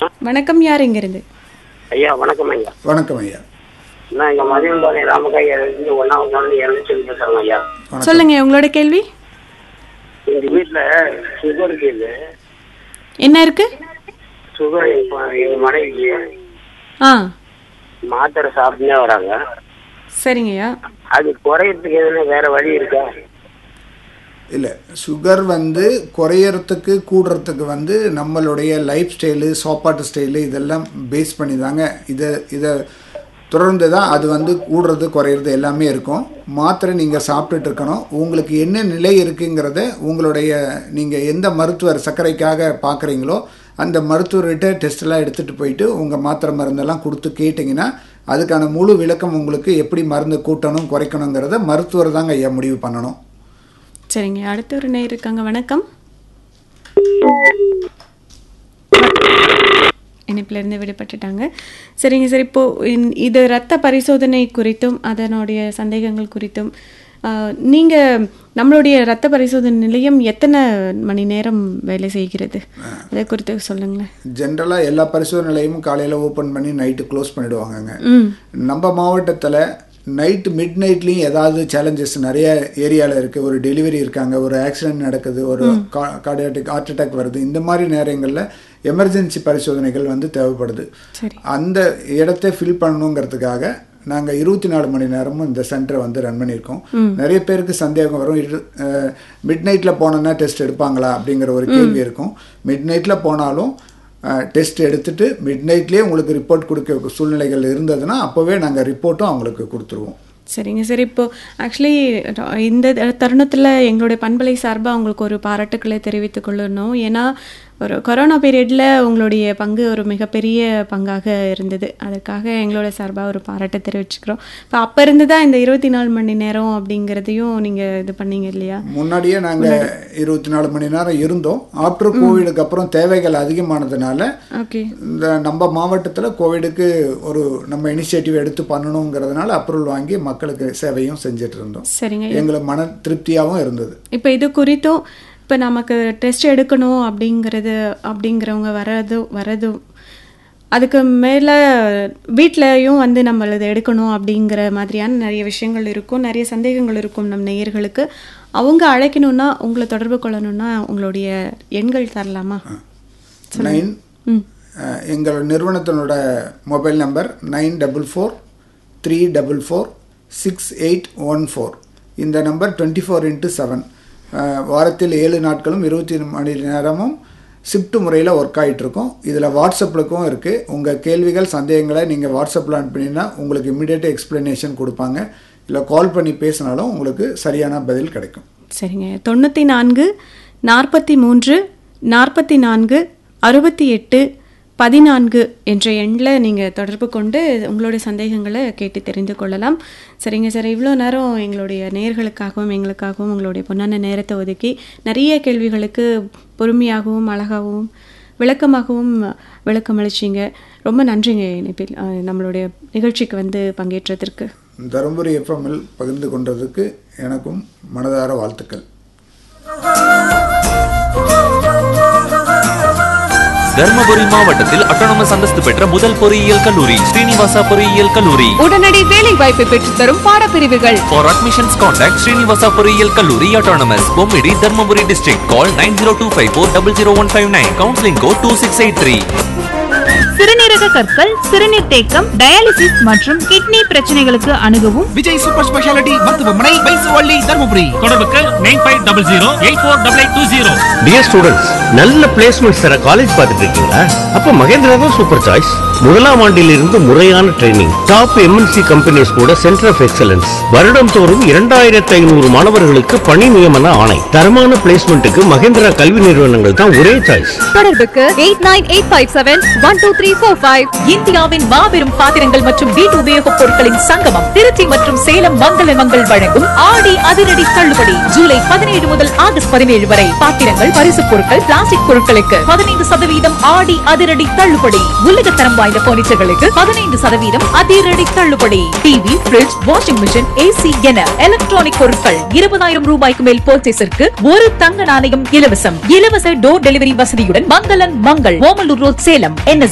வணக்கம் யார் இங்கிருந்து ஐயா வணக்கம் ஐயா வணக்கம் ஐயா நான் இங்க மதியம்பாளையம் ராமகாய் இருந்து ஒன்னாவது நாள் இறந்துச்சு பேசுறேங்க ஐயா வணக்கம். சொல்லுங்க உங்களோட கேள்வி எங்க வீட்டுல சுகர் இருக்குது என்ன இருக்கு சுகர் இப்போ எங்க மனைவி ஆ மாத்திரை சாப்பிட்டுனே வராங்க சரிங்கய்யா அது குறையறதுக்கு எதுனா வேற வழி இருக்கா இல்லை சுகர் வந்து குறையறதுக்கு கூடுறதுக்கு வந்து நம்மளுடைய லைஃப் ஸ்டைலு சாப்பாட்டு ஸ்டைலு இதெல்லாம் பேஸ் பண்ணி தாங்க இதை இதை தொடர்ந்து தான் அது வந்து கூடுறது குறையிறது எல்லாமே இருக்கும் மாத்திரை நீங்கள் சாப்பிட்டுட்டு இருக்கணும் உங்களுக்கு என்ன நிலை இருக்குங்கிறத உங்களுடைய நீங்கள் எந்த மருத்துவர் சர்க்கரைக்காக பார்க்குறீங்களோ அந்த மருத்துவர்கிட்ட டெஸ்ட்டெல்லாம் எடுத்துகிட்டு போயிட்டு உங்கள் மாத்திரை மருந்தெல்லாம் கொடுத்து கேட்டிங்கன்னா அதுக்கான முழு விளக்கம் உங்களுக்கு எப்படி மருந்து கூட்டணும் குறைக்கணுங்கிறத மருத்துவர் தாங்க ஐயா முடிவு பண்ணணும் சரிங்க அடுத்த ஒரு நேர் இருக்காங்க வணக்கம் இணைப்புல இருந்து விடுபட்டுட்டாங்க சரிங்க சார் இப்போ இந்த- இது ரத்த பரிசோதனை குறித்தும் அதனுடைய சந்தேகங்கள் குறித்தும் ஆ, நீங்க நம்மளுடைய ரத்த பரிசோதனை நிலையம் எத்தனை மணி நேரம் வேலை செய்கிறது அதை குறித்து சொல்லுங்களேன் ஜென்ரலாக எல்லா பரிசோதனை நிலையமும் காலையில் ஓப்பன் பண்ணி நைட்டு க்ளோஸ் பண்ணிடுவாங்கங்க ம் நம்ம மாவட்டத்தில் நைட்டு மிட் நைட்லேயும் ஏதாவது சேலஞ்சஸ் நிறைய ஏரியாவில் இருக்குது ஒரு டெலிவரி இருக்காங்க ஒரு ஆக்சிடென்ட் நடக்குது ஒரு கார்டியாட்டிக் ஹார்ட் அட்டாக் வருது இந்த மாதிரி நேரங்களில் எமர்ஜென்சி பரிசோதனைகள் வந்து தேவைப்படுது சரி அந்த இடத்தை ஃபில் பண்ணணுங்கிறதுக்காக நாங்கள் இருபத்தி நாலு மணி நேரமும் இந்த சென்டரை வந்து ரன் பண்ணியிருக்கோம் நிறைய பேருக்கு சந்தேகம் வரும் மிட் நைட்டில் போனோன்னா டெஸ்ட் எடுப்பாங்களா அப்படிங்கிற ஒரு கேள்வி இருக்கும் மிட் நைட்டில் போனாலும் டெஸ்ட் எடுத்துட்டு மிட் நைட்லேயே உங்களுக்கு ரிப்போர்ட் கொடுக்க சூழ்நிலைகள் இருந்ததுன்னா அப்போவே நாங்கள் ரிப்போர்ட்டும் அவங்களுக்கு கொடுத்துருவோம் சரிங்க சார் இப்போ ஆக்சுவலி இந்த தருணத்தில் எங்களுடைய பண்பலை சார்பாக உங்களுக்கு ஒரு பாராட்டுக்களை தெரிவித்துக் கொள்ளணும் ஏன்னா ஒரு கொரோனா பீரியடில் உங்களுடைய பங்கு ஒரு மிகப்பெரிய பங்காக இருந்தது அதற்காக எங்களோட சார்பாக ஒரு பாராட்டை தெரிவிச்சுக்கிறோம் இப்போ அப்போ இருந்து தான் இந்த இருபத்தி நாலு மணி நேரம் அப்படிங்கிறதையும் நீங்கள் இது பண்ணீங்க இல்லையா முன்னாடியே நாங்கள் இருபத்தி நாலு மணி நேரம் இருந்தோம் ஆஃப்டர் கோவிடுக்கு அப்புறம் தேவைகள் அதிகமானதுனால ஓகே இந்த நம்ம மாவட்டத்தில் கோவிடுக்கு ஒரு நம்ம இனிஷியேட்டிவ் எடுத்து பண்ணணுங்கிறதுனால அப்ரூவல் வாங்கி மக்களுக்கு சேவையும் செஞ்சுட்டு இருந்தோம் சரிங்க எங்களுக்கு மன திருப்தியாகவும் இருந்தது இப்போ இது குறித்தும் இப்போ நமக்கு டெஸ்ட் எடுக்கணும் அப்படிங்கிறது அப்படிங்கிறவங்க வரது வரது அதுக்கு மேலே வீட்லயும் வந்து நம்ம இதை எடுக்கணும் அப்படிங்கிற மாதிரியான நிறைய விஷயங்கள் இருக்கும் நிறைய சந்தேகங்கள் இருக்கும் நம் நேயர்களுக்கு அவங்க அழைக்கணும்னா உங்களை தொடர்பு கொள்ளணும்னா உங்களுடைய எண்கள் தரலாமா நைன் ம் எங்கள் நிறுவனத்தினோட mobile number nine double four three double four six eight one four இந்த number twenty four into seven வாரத்தில் ஏழு நாட்களும் இருபத்தி மணி நேரமும் ஷிஃப்ட் முறையில் ஒர்க் ஆகிட்டு இருக்கோம் இதில் வாட்ஸ்அப்புக்கும் இருக்குது உங்கள் கேள்விகள் சந்தேகங்களை நீங்கள் வாட்ஸ்அப்பில் அனுப்பினீங்கன்னா உங்களுக்கு இம்மிடியேட்டாக எக்ஸ்ப்ளனேஷன் கொடுப்பாங்க இல்லை கால் பண்ணி பேசினாலும் உங்களுக்கு சரியான பதில் கிடைக்கும் சரிங்க தொண்ணூற்றி நான்கு நாற்பத்தி மூன்று நாற்பத்தி நான்கு அறுபத்தி எட்டு பதினான்கு என்ற எண்ணில் நீங்கள் தொடர்பு கொண்டு உங்களுடைய சந்தேகங்களை கேட்டு தெரிந்து கொள்ளலாம் சரிங்க சார் இவ்வளோ நேரம் எங்களுடைய நேர்களுக்காகவும் எங்களுக்காகவும் உங்களுடைய பொன்னான நேரத்தை ஒதுக்கி நிறைய கேள்விகளுக்கு பொறுமையாகவும் அழகாகவும் விளக்கமாகவும் விளக்கம் அளிச்சிங்க ரொம்ப நன்றிங்க இணைப்பில் அஹ், நம்மளுடைய நிகழ்ச்சிக்கு வந்து பங்கேற்றதற்கு தருமபுரி எஃப்எம்மில் பகிர்ந்து கொண்டதுக்கு எனக்கும் மனதார வாழ்த்துக்கள் தர்மபுரி மாவட்டத்தில் அட்டானமஸ் அந்தஸ்து பெற்ற முதல் பொறியியல் கல்லூரி ஸ்ரீனிவாசா பொறியியல் கல்லூரி உடனடி வேலை வாய்ப்பை பெற்றுத்தரும் பாடப்பிரிவுகள் For admissions contact Srinivasa பொறியியல் கல்லூரி autonomous Bommidi Dharmapuri district call 9025400159 counseling code 2683 சிறுநீரக கற்கள் சிறுநீர் தேக்கம் டயாலிசிஸ் மற்றும் கிட்னி பிரச்சனைகளுக்கு அணுகவும் விஜய் சூப்பர் ஸ்பெஷாலிட்டி மருத்துவமனை பைசுவள்ளி தருமபுரி தொடர்புக்கு nine five double zero eight four double eight two zero dear students நல்ல பிளேஸ்மெண்ட்ஸ் தர காலேஜ் பார்த்துட்டு இருக்கீங்களா அப்ப மகேந்திரா தான் சூப்பர் சாய்ஸ் முதலாம் ஆண்டில் இருந்து முறையான ட்ரைனிங் டாப் எம்என்சி கம்பெனிஸ் கூட சென்டர் ஆஃப் எக்ஸலன்ஸ் வருடம் தோறும் இரண்டாயிரத்தி ஐநூறு மாணவர்களுக்கு பணி நியமன ஆணை தரமான பிளேஸ்மெண்ட்டுக்கு மகேந்திரா கல்வி நிறுவனங்கள் தான் ஒரே சாய்ஸ் தொடர்புக்கு eight nine eight five seven one two three four five இந்தியாவின் மாபெரும் பாத்திரங்கள் மற்றும் வீட்டு உபயோகப் பொருட்களின் சங்கமம் திருச்சி மற்றும் சேலம் மங்கள மங்கள் வழங்கும் ஆடி அதிரடி தள்ளுபடி ஜூலை பதினேழு முதல் ஆகஸ்ட் பதினேழு வரை பாத்திரங்கள் பரிசுப் பொருட்கள் பிளாஸ்டிக் பொருட்களுக்கு பதினைந்து சதவீதம் ஆடி அதிரடி தள்ளுபடி உலகத்தரம் வாய்ந்த பர்னிச்சர்களுக்கு பதினைந்து சதவீதம் அதிரடி தள்ளுபடி TV fridge washing machine AC என எலக்ட்ரானிக் பொருட்கள் இருபதாயிரம் ரூபாய்க்கு மேல் பர்ச்சேஸிற்கு ஒரு தங்க நாணயம் இலவசம் இலவச டோர் டெலிவரி வசதியுடன் மங்களன் மங்கள் ஓமலூர் ரோட் சேலம் என்எஸ்